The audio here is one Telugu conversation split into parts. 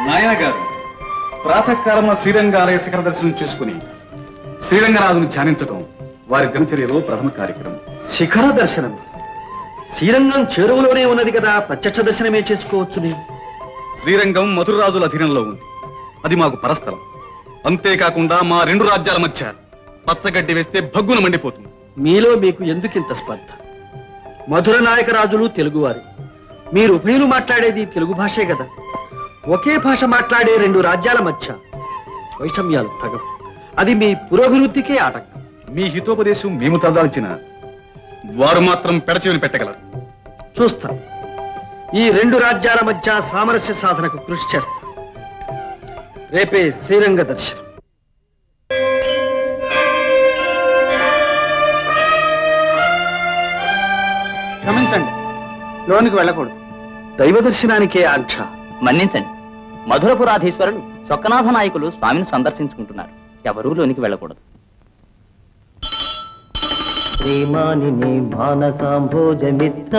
నాయన గారు ప్రాతకాలంలో శ్రీరంగాలయ శిఖర దర్శనం చేసుకుని శ్రీరంగనాథుని ధ్యానించడం వారి దినచర్యలో ప్రథమ కార్యక్రమం శిఖర దర్శనం శ్రీరంగం చేరువలోనే ఉన్నది కదా ప్రత్యక్ష దర్శనమే చేసుకోవచ్చుని శ్రీరంగం మధురరాజుల అధీనంలో ఉంది అది మాకు పరస్థలం అంతేకాకుండా మా రెండు రాజ్యాల మధ్య పచ్చగడ్డి వేస్తే భగ్గున మండిపోతుంది మీలో మీకు ఎందుకింత స్పర్ధ మధుర నాయకరాజులు తెలుగువారి మీరు ఉభయులు మాట్లాడేది తెలుగు భాషే కదా ఒకే భాష మాట్లాడే రెండు రాజ్యాల మధ్య వైషమ్యాలు తగవు అది మీ పురోభివృద్ధికే ఆటంకం మీ హితోపదేశం మేము తదాల్చిన వారు మాత్రం పెడచెవిని పెట్టగలరు చూస్తాం ఈ రెండు రాజ్యాల మధ్య సామరస్య సాధనకు కృషి చేస్తాం రేపే శ్రీరంగ దర్శనం క్షమించండి లోనికి వెళ్ళకూడదు దైవ దర్శనానికే ఆంక్ష మన్నించండి మధురపురాధీశ్వరులు చొక్కనాథ నాయకులు స్వామిని సందర్శించుకుంటున్నారు ఎవరూ లోనికి వెళ్ళకూడదు శ్రీమానిని మానసాంభోజమిత్ర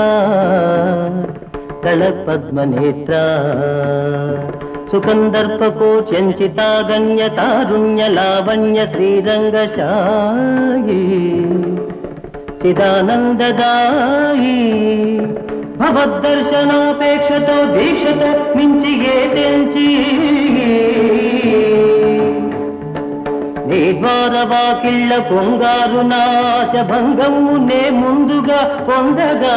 దళ పద్మనేత్ర సుకందర్పకోచ్యంచితాగణ్య తారుణ్య లావణ్య శ్రీరంగశాయి చిదానందదాయి భవద్దర్శనాపేక్షతో దీక్షతో మించి ఏ తెంచి నీ ద్వార వాకిళ్ళ పొంగారు నాశ భంగము నే ముందుగా పొందగా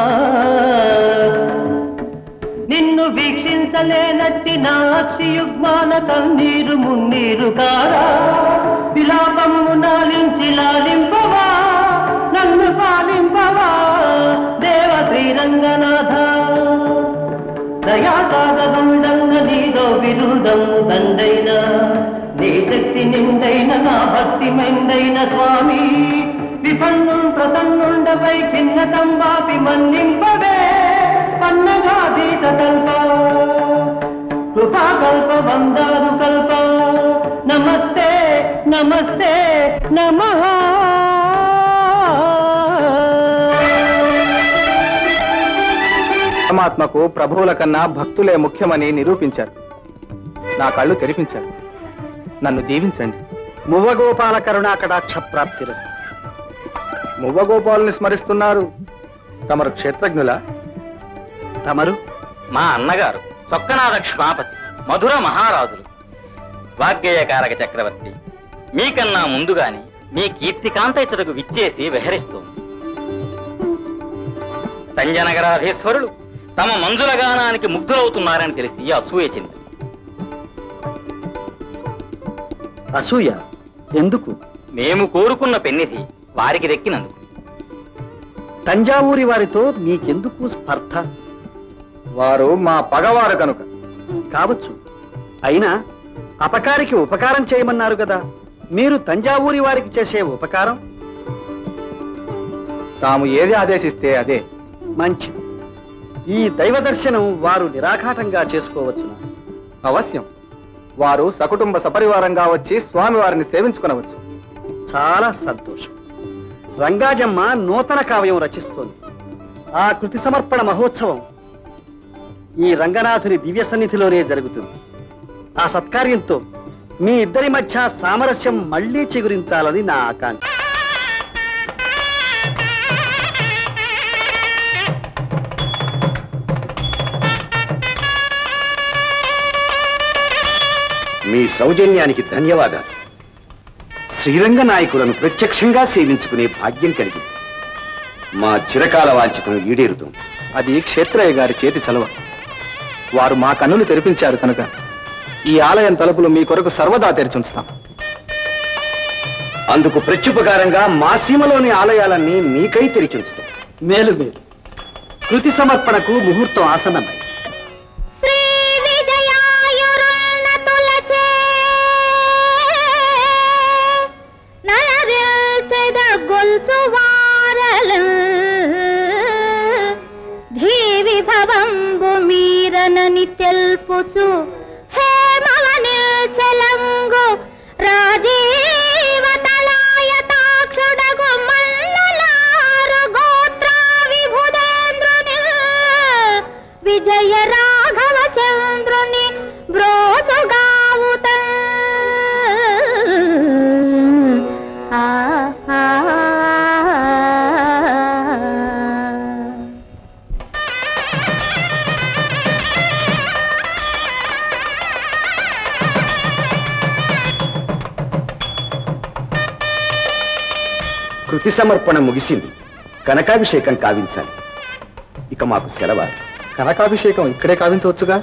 నిన్ను వీక్షించలేనట్టి నా అక్షియుగ్మాన కన్నీరు మున్నీరు కారా విలాపము నాలించి లాలింపవా నన్ను పాలింపవా దేవ శ్రీరంగనాథ దయాసాగరుండంగ నీదో విరుదము దండైన నీ శక్తి నిండైన నా భక్తి మెండైన స్వామి విపన్ను ప్రసన్నుండపై ఖిన్నతం వాపి మన్నింపవే పన్నగాధీశ కల్ప కృపాకల్ప వందారు కల్ప నమస్తే నమస్తే నమః పరమాత్మకు ప్రభువుల కన్నా భక్తులే ముఖ్యమని నిరూపించారు నా కళ్ళు తెరిపించారు నన్ను దీవించండి మువ్వగోపాల కరుణా కటాక్ష ప్రాప్తిరస్తు మువ్వగోపాలని స్మరిస్తున్నారు తమరు క్షేత్రజ్ఞుల తమరు మా అన్నగారు చొక్కనాథ క్షమాపతి మధుర మహారాజులు వాగ్గేయకారక చక్రవర్తి మీకన్నా ముందుగాని మీ కీర్తికాంతైచుటకు విచ్చేసి విహరిస్తోంది సంజనగరాధీశ్వరులు తమ మంజుల గానానికి ముగ్ధులవుతున్నారని తెలిసి అసూయ చెంది అసూయ ఎందుకు మేము కోరుకున్న పెన్నిధి వారికి దక్కినందుకు తంజావూరి వారితో మీకెందుకు స్పర్ధ వారు మా పగవారు కనుక కావచ్చు అయినా అపకారికి ఉపకారం చేయమన్నారు కదా మీరు తంజావూరి వారికి చేసే ఉపకారం తాము ఏది ఆదేశిస్తే అదే మంచి ఈ దైవ దర్శనం వారు నిరాఘాటంగా చేసుకోవచ్చునా అవశ్యం వారు సకుటుంబ సపరివారంగా వచ్చి స్వామివారిని సేవించుకునవచ్చు చాలా సంతోషం రంగాజమ్మ నూతన కావ్యం రచిస్తోంది ఆ కృతి సమర్పణ మహోత్సవం ఈ రంగనాథుని దివ్య సన్నిధిలోనే జరుగుతుంది ఆ సత్కార్యంతో మీ ఇద్దరి మధ్య సామరస్యం మళ్లీ చిగురించాలని నా ఆకాంక్ష మీ సౌజన్యానికి ధన్యవాదాలు శ్రీరంగ నాయకులను ప్రత్యక్షంగా సేవించుకునే భాగ్యం కలిగింది మా చిరకాల వాంఛితం ఈడేరుతుంది అది క్షేత్రయ్య గారి చేతి చలవ వారు మా కన్నులు తెరిపించారు కనుక ఈ ఆలయం తలుపులు మీ కొరకు సర్వదా తెరిచుంచుతాం అందుకు ప్రత్యుపకారంగా మా సీమలోని ఆలయాలన్నీ మీకై తెరిచుంచుతాం మేలు మేలు కృతి సమర్పణకు ముహూర్తం ఆసన్నమై శ్రీ విజయాయురున్నతులచే నలరిల్చెద గొల్చు వారలు ధీవి భవంబు మీరనని తెల్పుచు హేమవనిల్చెలంగు రాజీవ తలాయతాక్షుడగు మల్లలారు గోత్రా విభుదేంద్రుని విజయ రాఘవ చంద్రుని బ్రో కృతి సమర్పణ ముగిసింది కనకాభిషేకం కావించాలి ఇక మాకు సెలవ కనకాభిషేకం ఇక్కడే కావించవచ్చుగా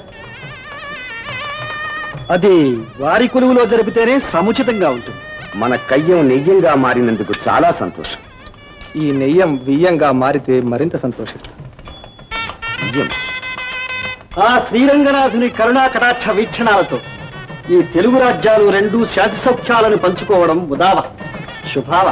అది వారి కొలువులో జరిపితేనే సముచితంగా ఉంటుంది మన కయ్యం నెయ్యంగా మారినందుకు చాలా సంతోషం ఈ నెయ్యం బియ్యంగా మారితే మరింత సంతోషిస్తాం బియ్యం ఆ శ్రీరంగనాథుని కరుణా కటాక్ష వీక్షణాలతో ఈ తెలుగు రాజ్యాలు రెండు శాంతి సౌఖ్యాలను పంచుకోవడం ఉదావ శుభావ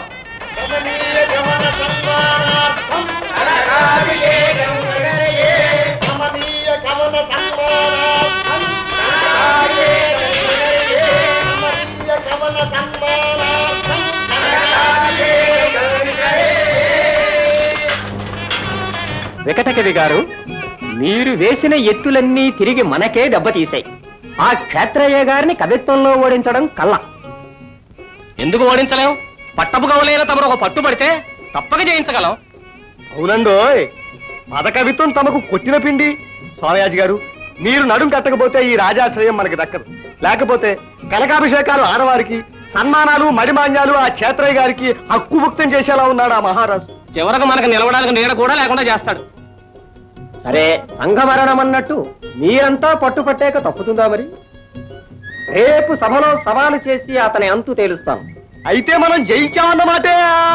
వెకటకవి గారు మీరు వేసిన ఎత్తులన్నీ తిరిగి మనకే దెబ్బతీశాయి ఆ క్షేత్రయ్య గారిని కవిత్వంలో ఓడించడం కళ్ళ ఎందుకు ఓడించలేం పట్టపు గౌలైన తమరు ఒక పట్టుబడితే తప్పక జయించగలం అవునండోయ్ పదకవిత్వం తమకు కొట్టిన పిండి స్వామియాజి గారు మీరు నడుం కట్టకపోతే ఈ రాజాశ్రయం మనకి దక్కదు లేకపోతే కనకాభిషేకాలు ఆడవారికి సన్మానాలు మడిమాన్యాలు ఆ క్షేత్రయ్య గారికి హక్కు భుక్తం చేసేలా ఉన్నాడు ఆ మహారాజు చివరకు మనకు నిలవడానికి నీడ కూడా లేకుండా చేస్తాడు సరే సంఘమరణం అన్నట్టు మీరంతా పట్టుపట్టాక తప్పుతుందా మరి రేపు సభలో సవాలు చేసి అతని అంతు తేలుస్తాం అయితే మనం జయించామన్నమాటే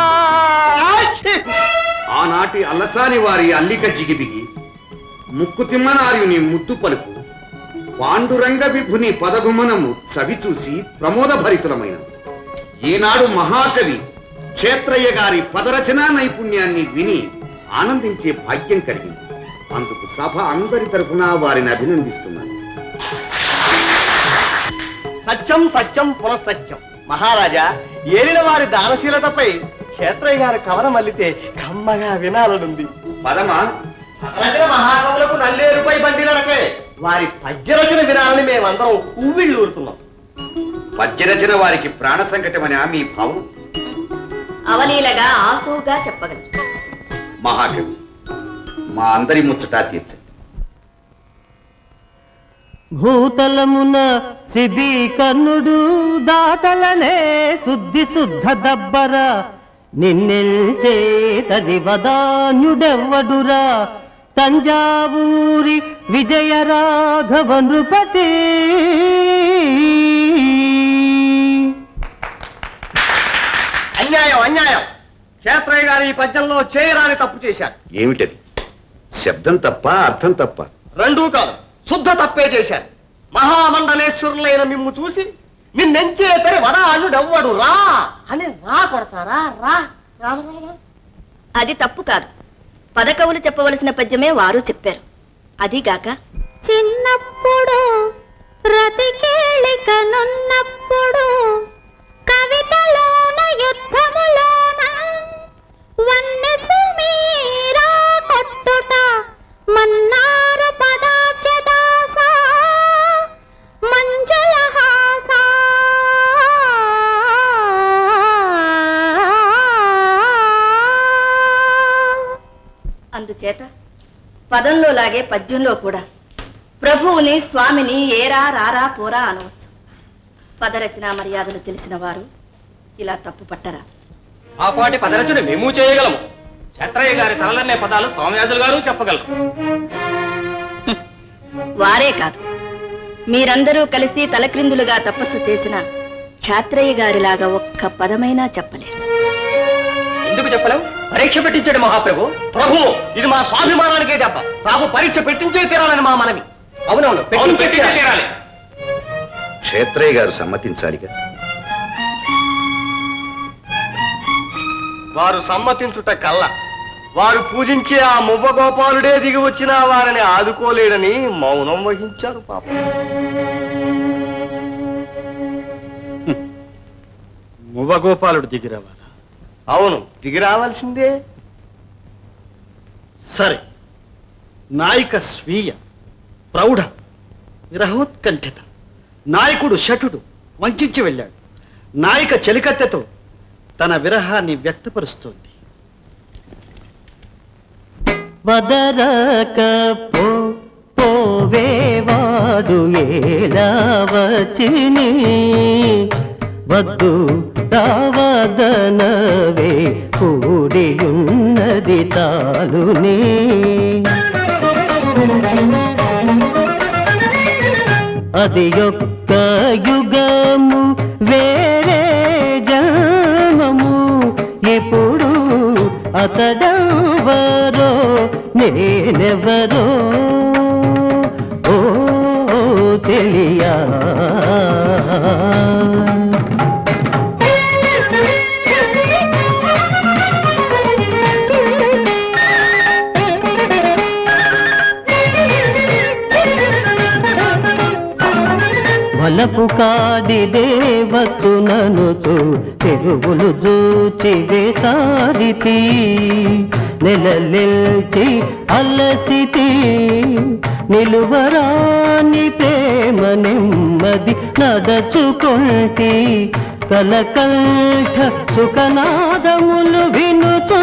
ఆనాటి అల్లసాని వారి అల్లిక జిగిబిగి ముక్కు తిమ్మనార్యుని ముద్దు పలుకు పాండురంగ విభుని పదగుమనము చవి చూసి ప్రమోద భరితులమైన ఈనాడు మహాకవి క్షేత్రయ్య గారి పదరచనా నైపుణ్యాన్ని విని ఆనందించే భాగ్యం కలిగింది అందుకు సభ అందరి తరఫున వారిని అభినందిస్తున్నాను సత్యం సత్యం పునఃసత్యం మహారాజా ఏలిన వారి దానశీలతపై క్షేత్రయ్య గారి కవన మల్లితే కమ్మగా వినాలనుంది పదమా రచన మహాకవులకు నల్లేరుపై బండి నడకే వారి పద్యరచన వినాలని మేమందరం ఉవ్విళ్ళు ఊరుతున్నాం పద్యరచన వారికి ప్రాణ సంకటమని మీ భావం అవలీలగా ఆసుగా చెప్పగలరు మహాకవి మా అందరి ముచ్చటా తీర్చండి భూతలమున సిబి కన్నుడు దాతలనే శుద్ధి శుద్ధ దబ్బర నిన్నెల్చేతది వదాన్యుడెవ్వడురా తంజావూరి విజయ రాఘవ నృపతి అన్యాయం అన్యాయం క్షేత్రయ్య గారు ఈ పద్యంలో చేయరాని తప్పు చేశారు ఏమిటది శబ్దం తప్ప అర్థం తప్ప రెండూ కాదు శుద్ధ తప్పే చేశారు మహామండలేశ్వరులైన మిమ్ము చూసి నిన్నెంచే తరి వదానుడెవ్వడు రా అని రా కొడతారా రా రా, రా, రా. అది తప్పు కాదు పదకవులు చెప్పవలసిన పద్యమే వారు చెప్పారు అదిగాక చిన్నప్పుడు రతికేళికనున్నప్పుడు కవితలోన యుద్ధములోన వన్నెసు మీరా కొట్టుట మన్నారు పదాబ్జదాస మంజుల హాస అందుచేత పదంలో లాగే పద్యంలో కూడా ప్రభువుని స్వామిని ఏరా రారా పోరా అనవచ్చు పదరచన మర్యాదలు తెలిసిన వారు ఇలా తప్పు పట్టరా ఆ పాటి పదరచన మేము చేయగలము క్షేత్రయ్య గారి తలలనే పదాలు స్వామియాజులు గారు చెప్పగలరు వారే కాదు మీరందరూ కలిసి తలక్రిందులుగా తపస్సు చేసిన క్షాత్రయ్య గారిలాగా ఒక్క పదమైనా చెప్పలేరు ఎందుకు చెప్పలేం పరీక్ష పెట్టించాడు మహాప్రభు ప్రభు ఇది మా స్వాభిమానానికే దెబ్బ తాము పరీక్ష పెట్టించే తీరాలని మా మనవి అవునవును పెట్టించే తీరాలి క్షేత్రయ్య గారు సమ్మతించాలిగా వారు సమ్మతించుట కల్ల వారు పూజించే ఆ మువ్వ గోపాలుడే దిగి వచ్చినా వారిని ఆదుకోలేడని మౌనం వహించారు పాపం మువ్వగోపాలుడు దిగిరవాలా అవును దిగి రావాల్సిందే సరే నాయిక స్వీయ ప్రౌఢ విరహోత్కంఠిత నాయకుడు శఠుడు వంచి వెళ్ళాడు నాయిక చెలికత్తెతో తన విరహాన్ని వ్యక్తపరుస్తోంది వదరక పో పోవేవాడు ఎలా వచ్చిని వద్దు రావదనవే కూడియున్నది తాలునే అది యొక్క యుగము వేరే జన్మము ఇప్పుడు అతడెవరో నేనెవరో ఓ తెలియా వలపు కాడి దేవచ్చుననుచు తిరువులు జూచి వేసారితి నెలలిల్చి అలసితి నిలువరాని ప్రేమ నెమ్మది నడచుకొంటి కలకంఠ సుఖనాదములు వినుచు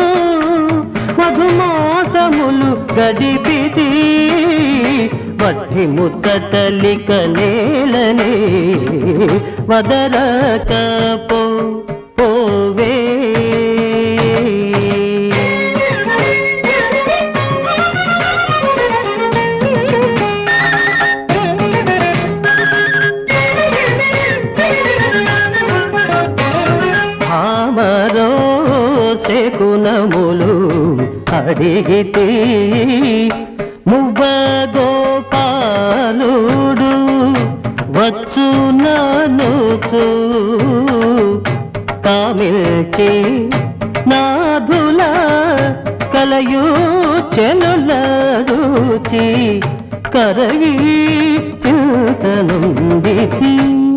మధుమాసములు గడిపితి మట్టి ముచ్చటలిక నేలనే వదరక పో పోవే ఆమరో శకునములు అడిగితే మువ్వ గోపాలుడు వచ్చు ననుచు కామిల్చి నాధుల కలయు చెలుల రుచి కరగి చింతనుంది